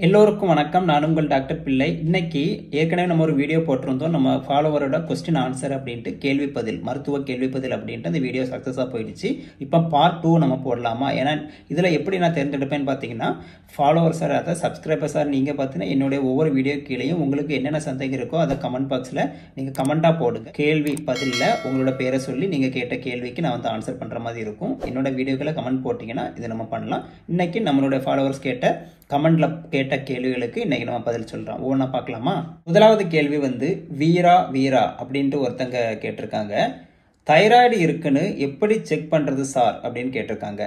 எல்லோருக்கும் வணக்கம் நான் உங்கள் டாக்டர் பிள்ளை இன்னைக்கு ஏற்கனவே நம்ம ஒரு வீடியோ போட்டிருந்தோம் நம்ம ஃபாலோவரோட கொஸ்டின் ஆன்சர் அப்படின்ட்டு கேள்வி பதில் மருத்துவ கேள்வி பதில் அப்படின்ட்டு அந்த வீடியோ சக்ஸஸாக போயிடுச்சு இப்போ பார்ட் டூ நம்ம போடலாமா ஏன்னா இதில் எப்படி நான் தேர்ந்தெடுப்பேன்னு பார்த்தீங்கன்னா ஃபாலோவர் சார் அதை சப்ஸ்கிரைபர் சார் நீங்கள் பார்த்தீங்கன்னா என்னுடைய ஒவ்வொரு வீடியோ கீழேயும் உங்களுக்கு என்னென்ன சந்தேகம் இருக்கோ அதை கமெண்ட் பாக்ஸில் நீங்கள் கமெண்ட்டாக போடுங்க கேள்வி பதிலில் உங்களோட பேரை சொல்லி நீங்கள் கேட்ட கேள்விக்கு நான் வந்து ஆன்சர் பண்ணுற மாதிரி இருக்கும் என்னோட வீடியோக்களை கமெண்ட் போட்டிங்கன்னா இது நம்ம பண்ணலாம் இன்னைக்கு நம்மளுடைய ஃபாலோவர்ஸ் கேட்ட கமெண்ட்ல கேட்ட கேள்விகளுக்கு இன்னைக்கு நம்ம பதில் சொல்றோம் ஒவ்வொன்றா பார்க்கலாமா முதலாவது கேள்வி வந்து வீரா வீரா அப்படின்ட்டு ஒருத்தங்க கேட்டிருக்காங்க தைராய்டு இருக்குன்னு எப்படி செக் பண்றது சார் அப்படின்னு கேட்டிருக்காங்க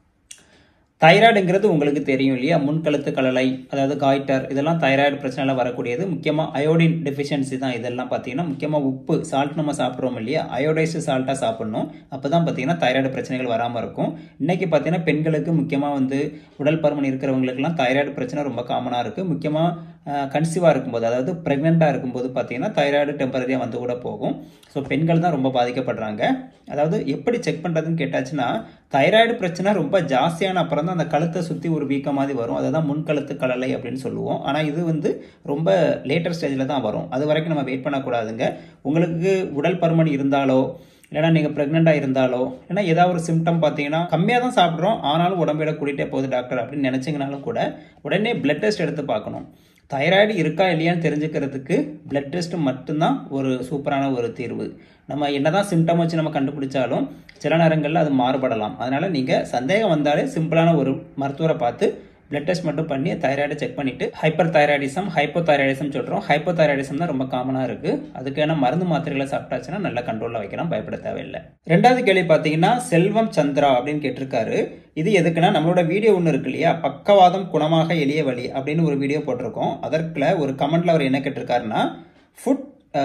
தைராய்டுங்கிறது உங்களுக்கு தெரியும் இல்லையா முன்கழுத்து கலலை அதாவது காய்டர் இதெல்லாம் தைராய்டு பிரச்சனைல வரக்கூடியது முக்கியமாக அயோடின் டெஃபிஷியன்சி தான் இதெல்லாம் பார்த்தீங்கன்னா முக்கியமாக உப்பு சால்ட் நம்ம சாப்பிட்றோம் இல்லையா அயோடைஸ்டு சால்ட்டாக சாப்பிடணும் அப்போ தான் பார்த்தீங்கன்னா தைராய்டு பிரச்சனைகள் வராமல் இருக்கும் இன்னைக்கு பார்த்தீங்கன்னா பெண்களுக்கு முக்கியமாக வந்து உடல் பருமன் இருக்கிறவங்களுக்குலாம் தைராய்டு பிரச்சனை ரொம்ப காமனாக இருக்குது முக்கியமாக கன்சீவாக இருக்கும்போது அதாவது ப்ரெக்னெண்ட்டாக இருக்கும்போது பார்த்தீங்கன்னா தைராய்டு டெம்பரரியாக வந்து கூட போகும் ஸோ பெண்கள் தான் ரொம்ப பாதிக்கப்படுறாங்க அதாவது எப்படி செக் பண்ணுறதுன்னு கேட்டாச்சுன்னா தைராய்டு பிரச்சனை ரொம்ப ஜாஸ்தியான அப்புறம் தான் அந்த கழுத்தை சுற்றி ஒரு வீக்கம் மாதிரி வரும் அதை தான் முன்கழுத்து கலலை அப்படின்னு சொல்லுவோம் ஆனால் இது வந்து ரொம்ப லேட்டர் ஸ்டேஜில் தான் வரும் அது வரைக்கும் நம்ம வெயிட் பண்ணக்கூடாதுங்க உங்களுக்கு உடல் பருமன் இருந்தாலோ இல்லைனா நீங்கள் ப்ரெக்னெண்ட்டாக இருந்தாலோ இல்லைனா ஏதாவது ஒரு சிம்டம் பார்த்தீங்கன்னா கம்மியாக தான் சாப்பிட்றோம் ஆனாலும் உடம்புல கூட்டிகிட்டே போகுது டாக்டர் அப்படின்னு நினச்சிங்கனாலும் கூட உடனே பிளட் டெஸ்ட் எடுத்து பார்க்கணும் தைராய்டு இருக்கா இல்லையான்னு தெரிஞ்சுக்கிறதுக்கு பிளட் டெஸ்ட் மட்டும்தான் ஒரு சூப்பரான ஒரு தீர்வு நம்ம என்னதான் சிம்டம் வச்சு நம்ம கண்டுபிடிச்சாலும் சில நேரங்களில் அது மாறுபடலாம் அதனால நீங்கள் சந்தேகம் வந்தாலே சிம்பிளான ஒரு மருத்துவரை பார்த்து பிளட் டெஸ்ட் மட்டும் பண்ணி தைராய்டை செக் பண்ணிட்டு ஹைப்பர் தைராய்டிசம் ஹைப்போ தைராய்டிசம் சொல்கிறோம் ஹைப்போ தைராய்டிசம் தான் ரொம்ப காமனாக இருக்கு அதுக்கான மருந்து மாத்திரைகளை சாப்பிட்டாச்சுன்னா நல்ல கண்ட்ரோலில் வைக்கலாம் பயப்பட தேவையில்லை ரெண்டாவது கேள்வி பார்த்தீங்கன்னா செல்வம் சந்திரா அப்படின்னு கேட்டிருக்காரு இது எதுக்குன்னா நம்மளோட வீடியோ ஒன்று இருக்கு இல்லையா பக்கவாதம் குணமாக எளிய வழி அப்படின்னு ஒரு வீடியோ போட்டிருக்கோம் அதற்குள்ள ஒரு கமெண்ட்ல அவர் என்ன கேட்டிருக்காருன்னா food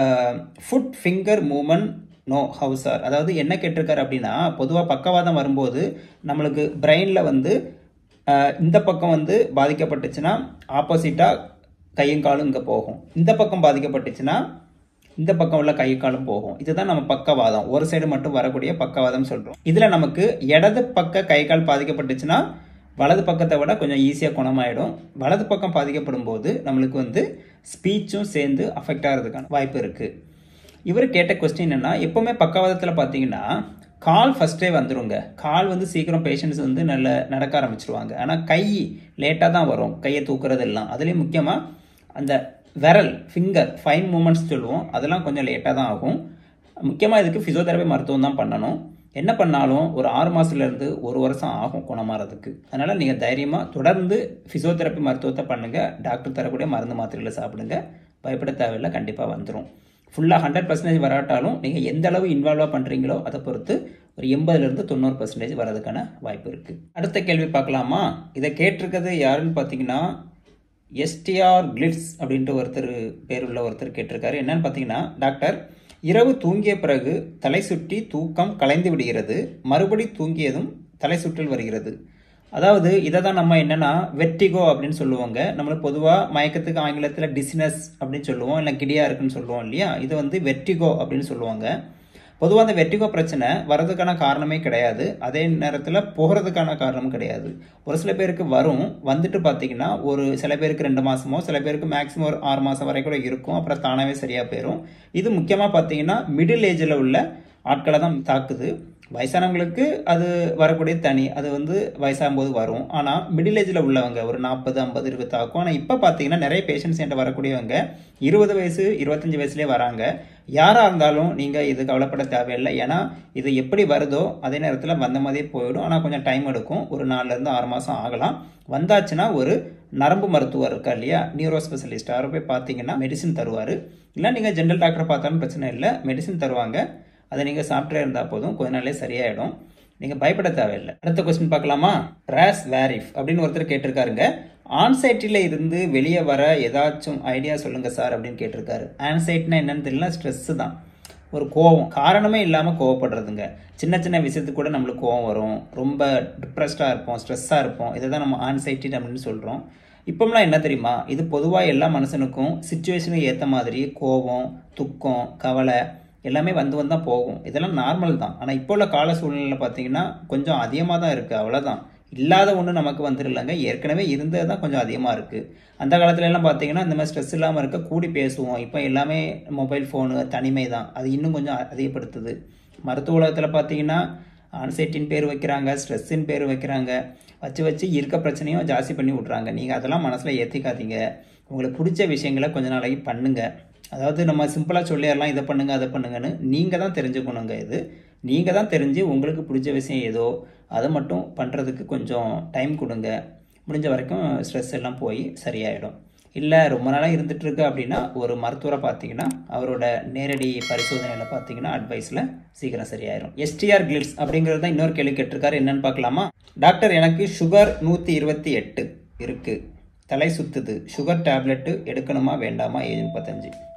food finger movement no house sir அதாவது என்ன கேட்டிருக்காரு அப்படின்னா பொதுவாக பக்கவாதம் வரும்போது நம்மளுக்கு பிரெயினில் வந்து இந்த பக்கம் வந்து பாதிக்கப்பட்டுச்சுன்னா ஆப்போசிட்டாக கையும் காலும் இங்கே போகும் இந்த பக்கம் பாதிக்கப்பட்டுச்சுன்னா இந்த பக்கம் உள்ள கை காலும் போகும் இதுதான் நம்ம பக்கவாதம் ஒரு சைடு மட்டும் வரக்கூடிய பக்கவாதம் சொல்கிறோம் இதில் நமக்கு இடது பக்க கை கால் பாதிக்கப்பட்டுச்சுன்னா வலது பக்கத்தை விட கொஞ்சம் ஈஸியாக குணமாயிடும் வலது பக்கம் பாதிக்கப்படும் போது நம்மளுக்கு வந்து ஸ்பீச்சும் சேர்ந்து அஃபெக்ட் ஆகிறதுக்கான வாய்ப்பு இருக்குது இவர் கேட்ட கொஸ்டின் என்னன்னா எப்போவுமே பக்கவாதத்தில் பார்த்தீங்கன்னா கால் ஃபஸ்ட்டே வந்துடுங்க கால் வந்து சீக்கிரம் பேஷண்ட்ஸ் வந்து நல்ல நடக்க ஆரம்பிச்சிருவாங்க ஆனால் கை லேட்டாக தான் வரும் கையை தூக்குறது எல்லாம் அதுலேயும் முக்கியமாக அந்த விரல் ஃபிங்கர் ஃபைன் மூமெண்ட்ஸ் சொல்லுவோம் அதெல்லாம் கொஞ்சம் லேட்டாக தான் ஆகும் முக்கியமாக இதுக்கு ஃபிசியோதெரபி மருத்துவம் தான் பண்ணணும் என்ன பண்ணாலும் ஒரு ஆறு மாதத்துலேருந்து ஒரு வருஷம் ஆகும் குணமாறதுக்கு அதனால் நீங்கள் தைரியமாக தொடர்ந்து ஃபிசியோதெரப்பி மருத்துவத்தை பண்ணுங்கள் டாக்டர் தரக்கூடிய மருந்து மாத்திரைகளை சாப்பிடுங்க பயப்பட தேவையில்லை கண்டிப்பாக வந்துடும் ஃபுல்லாக ஹண்ட்ரட் பர்சன்டேஜ் வராட்டாலும் நீங்கள் எந்த அளவு இன்வால்வாக பண்ணுறீங்களோ அதை பொறுத்து ஒரு எண்பதுலேருந்து தொண்ணூறு பர்சன்டேஜ் வரதுக்கான வாய்ப்பு இருக்குது அடுத்த கேள்வி பார்க்கலாமா இதை கேட்டிருக்கிறது யாருன்னு பார்த்தீங்கன்னா எஸ்டிஆர் கிளிட்ஸ் அப்படின்ட்டு ஒருத்தர் பேர் உள்ள ஒருத்தர் கேட்டிருக்காரு என்னன்னு பார்த்தீங்கன்னா டாக்டர் இரவு தூங்கிய பிறகு தலை சுற்றி தூக்கம் கலைந்து விடுகிறது மறுபடி தூங்கியதும் தலை சுற்றல் வருகிறது அதாவது இதை தான் நம்ம என்னன்னா வெட்டிகோ அப்படின்னு சொல்லுவாங்க நம்மளுக்கு பொதுவாக மயக்கத்துக்கு ஆங்கிலத்தில் டிசினஸ் அப்படின்னு சொல்லுவோம் இல்லை கிடியா இருக்குன்னு சொல்லுவோம் இல்லையா இது வந்து வெட்டிகோ அப்படின்னு சொல்லுவாங்க பொதுவாக அந்த வெட்டிகோ பிரச்சனை வர்றதுக்கான காரணமே கிடையாது அதே நேரத்தில் போகிறதுக்கான காரணமும் கிடையாது ஒரு சில பேருக்கு வரும் வந்துட்டு பார்த்தீங்கன்னா ஒரு சில பேருக்கு ரெண்டு மாதமோ சில பேருக்கு மேக்ஸிமம் ஒரு ஆறு மாதம் வரை கூட இருக்கும் அப்புறம் தானாகவே சரியாக போயிடும் இது முக்கியமாக பார்த்தீங்கன்னா மிடில் ஏஜில் உள்ள ஆட்களை தான் தாக்குது வயசானவங்களுக்கு அது வரக்கூடிய தனி அது வந்து வயசாகும்போது வரும் ஆனால் மிடில் ஏஜில் உள்ளவங்க ஒரு நாற்பது ஐம்பது இருபது தாக்கும் ஆனால் இப்போ பார்த்தீங்கன்னா நிறைய பேஷண்ட்ஸ் என்கிட்ட வரக்கூடியவங்க இருபது வயசு இருபத்தஞ்சி வயசுலேயே வராங்க யாராக இருந்தாலும் நீங்கள் இது கவலைப்பட தேவையில்லை ஏன்னா இது எப்படி வருதோ அதே நேரத்தில் வந்த மாதிரியே போயிடும் ஆனால் கொஞ்சம் டைம் எடுக்கும் ஒரு நாலுலேருந்து ஆறு மாதம் ஆகலாம் வந்தாச்சுன்னா ஒரு நரம்பு மருத்துவர் இருக்கா இல்லையா நியூரோ ஸ்பெஷலிஸ்ட் அவரை போய் பார்த்தீங்கன்னா மெடிசின் தருவார் இல்லை நீங்கள் ஜென்ரல் டாக்டர் பார்த்தாலும் பிரச்சனை இல்லை மெடிசின் தருவாங்க அதை நீங்கள் சாப்பிட்டே இருந்தால் போதும் கொஞ்ச நாளே சரியாயிடும் நீங்கள் பயப்பட தேவையில்லை அடுத்த கொஸ்டின் பார்க்கலாமா ரேஸ் வேரிஃப் அப்படின்னு ஒருத்தர் கேட்டிருக்காருங்க ஆன்சைட்டில் இருந்து வெளியே வர ஏதாச்சும் ஐடியா சொல்லுங்க சார் அப்படின்னு கேட்டிருக்காரு ஆன்சைட்னா என்னன்னு தெரியல ஸ்ட்ரெஸ் தான் ஒரு கோவம் காரணமே இல்லாமல் கோவப்படுறதுங்க சின்ன சின்ன விஷயத்துக்கு கூட நம்மளுக்கு கோவம் வரும் ரொம்ப டிப்ரெஸ்டாக இருப்போம் ஸ்ட்ரெஸ்ஸாக இருப்போம் இதை தான் நம்ம ஆன்சைட்டி அப்படின்னு சொல்கிறோம் இப்போம்லாம் என்ன தெரியுமா இது பொதுவாக எல்லா மனுஷனுக்கும் சுச்சுவேஷனுக்கு ஏற்ற மாதிரி கோபம் துக்கம் கவலை எல்லாமே வந்து வந்தால் போகும் இதெல்லாம் நார்மல் தான் ஆனால் இப்போ உள்ள கால சூழ்நிலையில் பார்த்தீங்கன்னா கொஞ்சம் அதிகமாக தான் இருக்குது அவ்வளோதான் இல்லாத ஒன்று நமக்கு வந்துடலங்க ஏற்கனவே இருந்தது தான் கொஞ்சம் அதிகமாக இருக்குது அந்த காலத்துல எல்லாம் பார்த்தீங்கன்னா இந்த மாதிரி ஸ்ட்ரெஸ் இல்லாமல் இருக்க கூடி பேசுவோம் இப்போ எல்லாமே மொபைல் ஃபோனு தனிமை தான் அது இன்னும் கொஞ்சம் அதிகப்படுத்துது மருத்துவ உலகத்தில் பார்த்தீங்கன்னா ஆன்சைட்டின் பேர் வைக்கிறாங்க ஸ்ட்ரெஸ்ஸின் பேர் வைக்கிறாங்க வச்சு வச்சு இருக்க பிரச்சனையும் ஜாஸ்தி பண்ணி விட்றாங்க நீங்கள் அதெல்லாம் மனசில் ஏற்றிக்காதீங்க உங்களுக்கு பிடிச்ச விஷயங்களை கொஞ்ச நாளைக்கு பண்ணுங்கள் அதாவது நம்ம சிம்பிளாக சொல்லிடலாம் இதை பண்ணுங்க அதை பண்ணுங்கன்னு நீங்கள் தான் தெரிஞ்சுக்கணுங்க இது நீங்கள் தான் தெரிஞ்சு உங்களுக்கு பிடிச்ச விஷயம் ஏதோ அதை மட்டும் பண்ணுறதுக்கு கொஞ்சம் டைம் கொடுங்க முடிஞ்ச வரைக்கும் ஸ்ட்ரெஸ் எல்லாம் போய் சரியாயிடும் இல்லை ரொம்ப நாளாக இருந்துட்டு இருக்கு அப்படின்னா ஒரு மருத்துவரை பார்த்தீங்கன்னா அவரோட நேரடி பரிசோதனையில் பார்த்தீங்கன்னா அட்வைஸில் சீக்கிரம் சரியாயிரும் எஸ்டிஆர் கிளிட்ஸ் அப்படிங்கிறது தான் இன்னொரு கேள்வி கேட்டிருக்காரு என்னன்னு பார்க்கலாமா டாக்டர் எனக்கு சுகர் நூற்றி இருபத்தி எட்டு இருக்குது தலை சுத்துது சுகர் டேப்லெட்டு எடுக்கணுமா வேண்டாமா ஏஜ் முப்பத்தஞ்சு